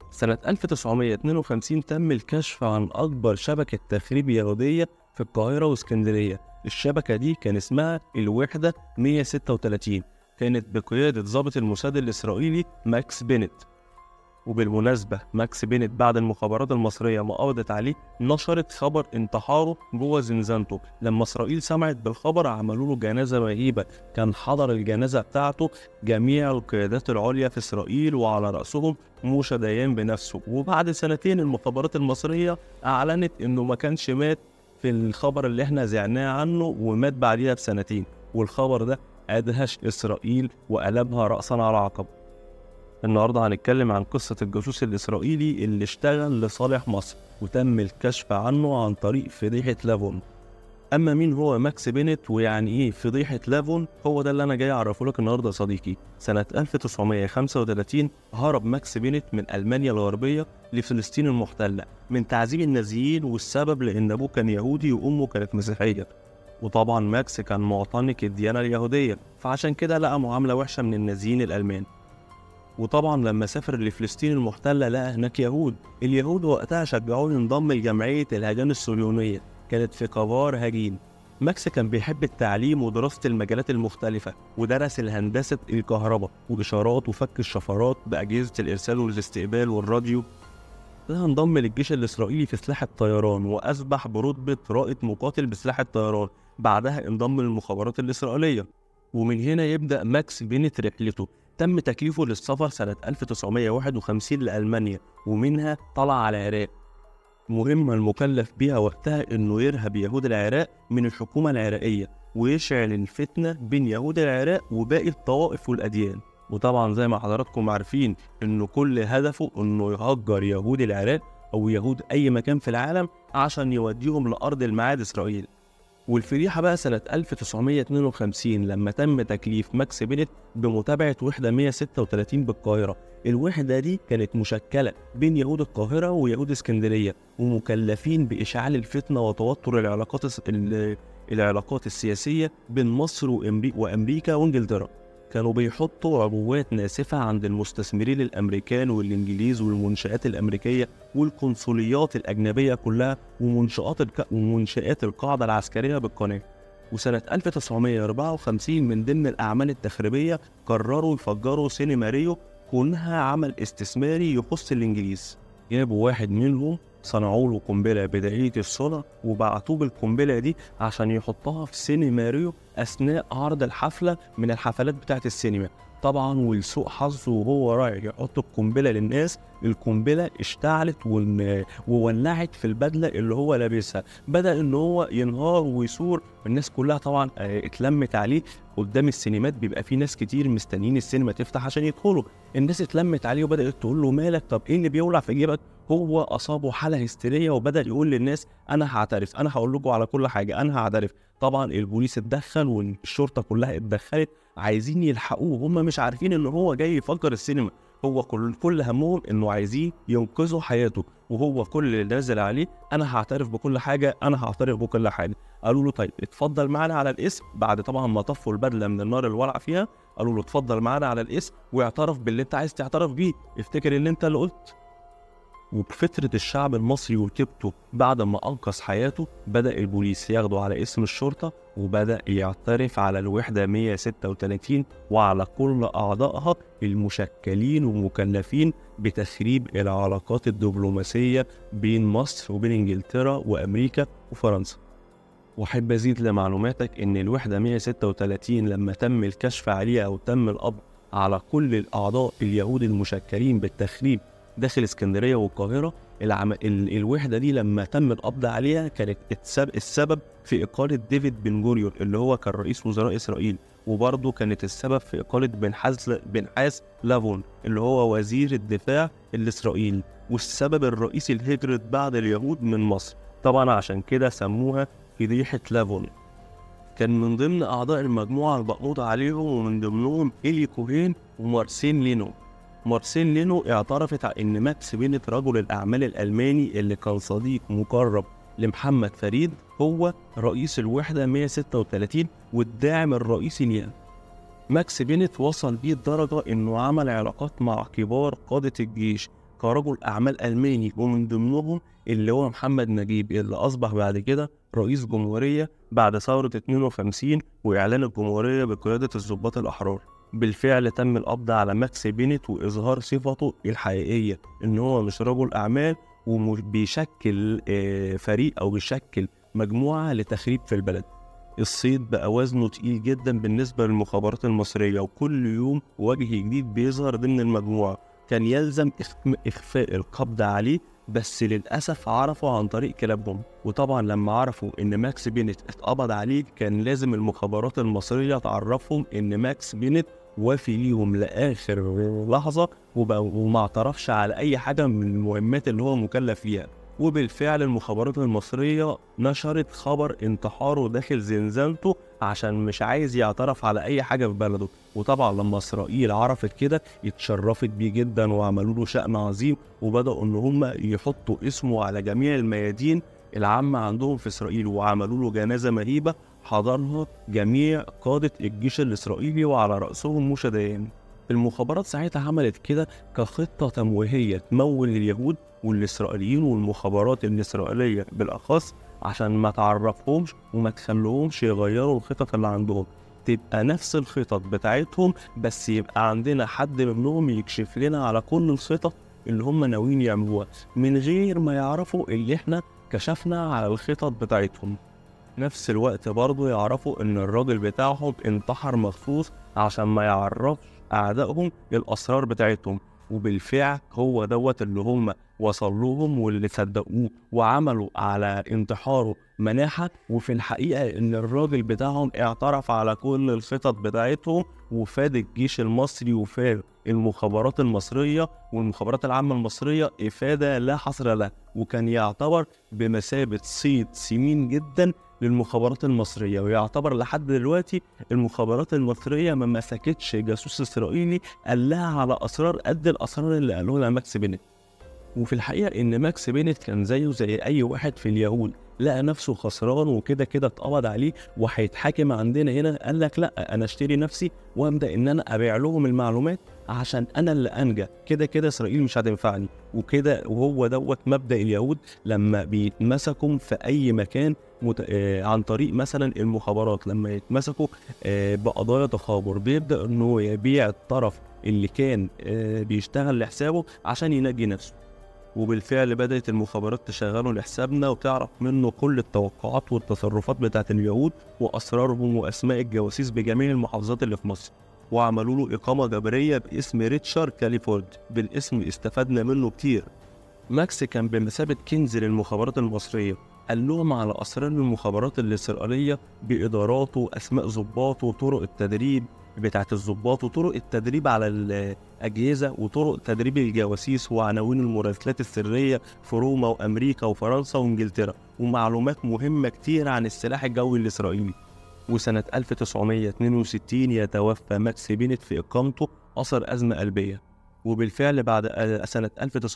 سنة 1952 تم الكشف عن أكبر شبكة تخريب يهودية في القاهرة واسكندرية الشبكة دي كان اسمها الوحدة 136 كانت بقيادة ضابط الموساد الإسرائيلي ماكس بينت وبالمناسبة ماكس بينت بعد المخابرات المصرية ما قبضت عليه نشرت خبر انتحاره جوه زنزانته لما إسرائيل سمعت بالخبر عملوا له جنازة مهيبة كان حضر الجنازة بتاعته جميع القيادات العليا في إسرائيل وعلى رأسهم موشى ديان بنفسه وبعد سنتين المخابرات المصرية أعلنت إنه ما كانش مات في الخبر اللي احنا زعناه عنه ومات بعديها بسنتين والخبر ده أدهش إسرائيل وقلبها رأسا على عقب النهاردة هنتكلم عن قصة الجاسوس الإسرائيلي اللي اشتغل لصالح مصر وتم الكشف عنه عن طريق فضيحة لافون أما مين هو ماكس بينت ويعني إيه فضيحة لافون هو ده اللي أنا جاي أعرفه لك النهاردة يا صديقي سنة 1935 هرب ماكس بينت من ألمانيا الغربية لفلسطين المحتلة من تعذيب النازيين والسبب لأن أبوه كان يهودي وأمه كانت مسيحية وطبعا ماكس كان معتنق الديانة اليهودية فعشان كده لقى معاملة وحشة من النازيين الألمان وطبعا لما سافر لفلسطين المحتلة لقى هناك يهود اليهود وقتها شجعوه ينضم لجمعية الهجان الصهيونية كانت في قبار هجين ماكس كان بيحب التعليم ودراسة المجالات المختلفة ودرس الهندسة الكهرباء وإشارات وفك الشفرات بأجهزة الإرسال والاستقبال والراديو ده انضم للجيش الإسرائيلي في سلاح الطيران وأصبح برتبة رائد مقاتل بسلاح الطيران بعدها انضم للمخابرات الإسرائيلية ومن هنا يبدأ ماكس بينت رحلته تم تكليفه للسفر سنة 1951 لألمانيا ومنها طلع على العراق المهمة المكلف بيها وقتها إنه يرهب يهود العراق من الحكومة العراقية ويشعل الفتنة بين يهود العراق وباقي الطوائف والأديان وطبعا زي ما حضراتكم عارفين إنه كل هدفه إنه يهجر يهود العراق أو يهود أي مكان في العالم عشان يوديهم لأرض الميعاد إسرائيل والفضيحة بقى سنة 1952 لما تم تكليف ماكس بينت بمتابعة وحدة 136 بالقاهرة الوحدة دي كانت مشكلة بين يهود القاهرة ويهود اسكندرية ومكلفين بإشعال الفتنة وتوتر العلاقات الس- ال- العلاقات السياسية بين مصر وأمري- وأمريكا وإنجلترا كانوا بيحطوا عبوات ناسفة عند المستثمرين الأمريكان والإنجليز والمنشآت الأمريكية والقنصليات الأجنبية كلها ومنشآت الك... ومنشآت القاعدة العسكرية بالقناة وسنة 1954 من ضمن الأعمال التخريبية قرروا يفجروا سينما ريو كونها عمل استثماري يخص الإنجليز جابوا واحد منهم صنعوا له قنبلة بدائية الصنع وبعتوه بالقنبلة دي عشان يحطها في سينما ريو أثناء عرض الحفلة من الحفلات بتاعت السينما طبعا ولسوء حظه وهو رايح يحط القنبلة للناس القنبلة اشتعلت ون- وولعت في البدلة اللي هو لابسها بدأ ان هو ينهار ويثور الناس كلها طبعا آه، اتلمت عليه قدام السينمات بيبقى في ناس كتير مستنيين السينما تفتح عشان يدخلوا الناس اتلمت عليه وبدأت تقول له مالك طب ايه اللي بيولع في جيبك هو اصابه حاله هستيريه وبدا يقول للناس انا هعترف انا هقول لكم على كل حاجه انا هعترف طبعا البوليس اتدخل والشرطه كلها اتدخلت عايزين يلحقوه هم مش عارفين ان هو جاي يفجر السينما هو كل كل همهم انه عايزين ينقذوا حياته وهو كل اللي نازل عليه انا هعترف بكل حاجه انا هعترف بكل حاجه قالوا له طيب اتفضل معانا على الاسم بعد طبعا ما طفوا البدله من النار اللي ولع فيها قالوا له اتفضل معانا على الاسم واعترف باللي انت عايز تعترف بيه افتكر ان انت اللي قلت وبفترة الشعب المصري وتبته بعد ما أنقذ حياته بدأ البوليس ياخده على اسم الشرطة وبدأ يعترف على الوحدة 136 وعلى كل أعضائها المشكلين ومكلفين بتخريب العلاقات الدبلوماسية بين مصر وبين إنجلترا وأمريكا وفرنسا وأحب أزيد لمعلوماتك إن الوحدة 136 لما تم الكشف عليها أو تم القبض على كل الأعضاء اليهود المشكلين بالتخريب داخل اسكندريه والقاهره العم... ال... الوحده دي لما تم القبض عليها كانت السبب, السبب في اقاله ديفيد بن جوريون اللي هو كان رئيس وزراء اسرائيل وبرضه كانت السبب في اقاله بنحاس بنحاس لافون اللي هو وزير الدفاع الاسرائيلي والسبب الرئيسي لهجره بعض اليهود من مصر طبعا عشان كده سموها فضيحه لافون كان من ضمن اعضاء المجموعه المقبوض عليهم ومن ضمنهم إيلي كوهين ومارسين لينو مارسيل لينو اعترفت على ان ماكس بينت رجل الاعمال الالماني اللي كان صديق مقرب لمحمد فريد هو رئيس الوحده 136 والداعم الرئيسي ليها ماكس بينت وصل بيه الدرجة إنه عمل علاقات مع كبار قادة الجيش كرجل أعمال ألماني ومن ضمنهم اللي هو محمد نجيب اللي أصبح بعد كده رئيس جمهورية بعد ثورة 52 وإعلان الجمهورية بقيادة الضباط الأحرار بالفعل تم القبض على ماكس بينت وإظهار صفته الحقيقية إن هو مش رجل أعمال وبيشكل آه، فريق أو بيشكل مجموعة لتخريب في البلد الصيد بقى وزنه تقيل جدا بالنسبة للمخابرات المصرية وكل يوم وجه جديد بيظهر ضمن المجموعة كان يلزم إخ- إخفاء القبض عليه بس للأسف عرفوا عن طريق كلامهم وطبعا لما عرفوا إن ماكس بينت اتقبض عليه كان لازم المخابرات المصرية تعرفهم إن ماكس بينت وافي ليهم لآخر لحظة وبقى وما اعترفش على أي حاجة من المهمات اللي هو مكلف فيها وبالفعل المخابرات المصرية نشرت خبر انتحاره داخل زنزانته عشان مش عايز يعترف على أي حاجة في بلده وطبعا لما إسرائيل عرفت كده اتشرفت بيه جدا وعملوا له شأن عظيم وبدأوا إن هم يحطوا اسمه على جميع الميادين العامة عندهم في إسرائيل وعملوا له جنازة مهيبة حضرها جميع قادة الجيش الإسرائيلي وعلى رأسهم موشى ديان المخابرات ساعتها عملت كده كخطة تمويهية تمول اليهود والإسرائيليين والمخابرات الإسرائيلية بالأخص عشان ما تعرفهمش وما تخلوهمش يغيروا الخطط اللي عندهم تبقى نفس الخطط بتاعتهم بس يبقى عندنا حد منهم يكشف لنا على كل الخطط اللي هم ناويين يعملوها من غير ما يعرفوا اللي احنا كشفنا على الخطط بتاعتهم نفس الوقت برضه يعرفوا ان الراجل بتاعهم انتحر مخصوص عشان ما يعرفش اعدائهم الاسرار بتاعتهم وبالفعل هو دوت اللي هم وصل لهم واللي صدقوه وعملوا على انتحاره مناحة وفي الحقيقة إن الراجل بتاعهم اعترف على كل الخطط بتاعتهم وفاد الجيش المصري وفاد المخابرات المصرية والمخابرات العامة المصرية إفادة لا حصر لها وكان يعتبر بمثابة صيد سمين جدا للمخابرات المصرية ويعتبر لحد دلوقتي المخابرات المصرية ما مسكتش جاسوس إسرائيلي قال لها على أسرار قد الأسرار اللي قالوا لها ماكس بينت وفي الحقيقة إن ماكس بينت كان زيه زي أي واحد في اليهود لقى نفسه خسران وكده كده اتقبض عليه وهيتحاكم عندنا هنا قال لك لا أنا أشتري نفسي وأبدأ إن أنا أبيع لهم المعلومات عشان أنا اللي أنجى كده كده إسرائيل مش هتنفعني وكده وهو دوت مبدأ اليهود لما بيتمسكوا في أي مكان مت... آه عن طريق مثلا المخابرات لما يتمسكوا آه بقضايا تخابر بيبدأ إنه يبيع الطرف اللي كان آه بيشتغل لحسابه عشان ينجي نفسه وبالفعل بدأت المخابرات تشغله لحسابنا وتعرف منه كل التوقعات والتصرفات بتاعت اليهود وأسرارهم وأسماء الجواسيس بجميع المحافظات اللي في مصر وعملوا له إقامة جبرية باسم ريتشارد كاليفورد بالاسم استفدنا منه كتير ماكس كان بمثابة كنز للمخابرات المصرية قال لهم على أسرار المخابرات الإسرائيلية بإداراته وأسماء ضباطه وطرق التدريب بتاعت الضباط وطرق التدريب على الأجهزة وطرق تدريب الجواسيس وعناوين المراسلات السرية في روما وأمريكا وفرنسا وإنجلترا ومعلومات مهمة كتير عن السلاح الجوي الإسرائيلي وسنة 1962 يتوفى ماكس بينت في إقامته أثر أزمة قلبية وبالفعل بعد سنة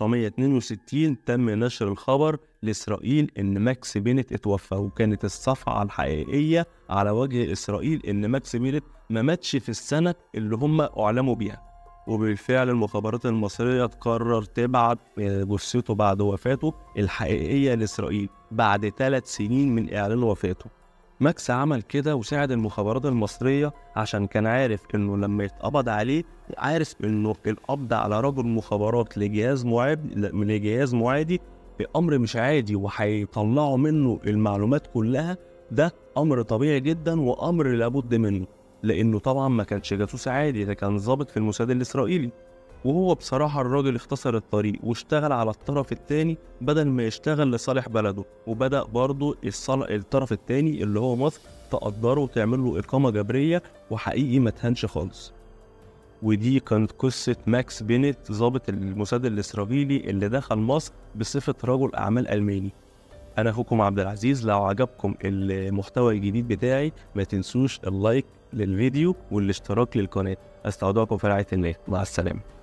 1962 تم نشر الخبر لإسرائيل إن ماكس بينت اتوفى وكانت الصفعة الحقيقية على وجه إسرائيل إن ماكس بينت ما ماتش في السنة اللي هم أعلموا بيها وبالفعل المخابرات المصرية تقرر تبعت جثته بعد وفاته الحقيقية لإسرائيل بعد ثلاث سنين من إعلان وفاته ماكس عمل كده وساعد المخابرات المصرية عشان كان عارف انه لما يتقبض عليه عارف انه القبض على رجل مخابرات لجهاز معاد لجهاز معادي بأمر مش عادي وهيطلعوا منه المعلومات كلها ده أمر طبيعي جدا وأمر لابد منه لأنه طبعا ما كانش جاسوس عادي ده كان ضابط في الموساد الإسرائيلي وهو بصراحة الراجل اختصر الطريق واشتغل على الطرف التاني بدل ما يشتغل لصالح بلده وبدأ برضه الصل... الطرف التاني اللي هو مصر تقدره وتعمل له إقامة جبرية وحقيقي ما تهنش خالص ودي كانت قصة ماكس بينت ضابط الموساد الإسرائيلي اللي دخل مصر بصفة رجل أعمال ألماني أنا أخوكم عبد العزيز لو عجبكم المحتوى الجديد بتاعي ما تنسوش اللايك للفيديو والاشتراك للقناة أستودعكم في رعاية الله مع السلامة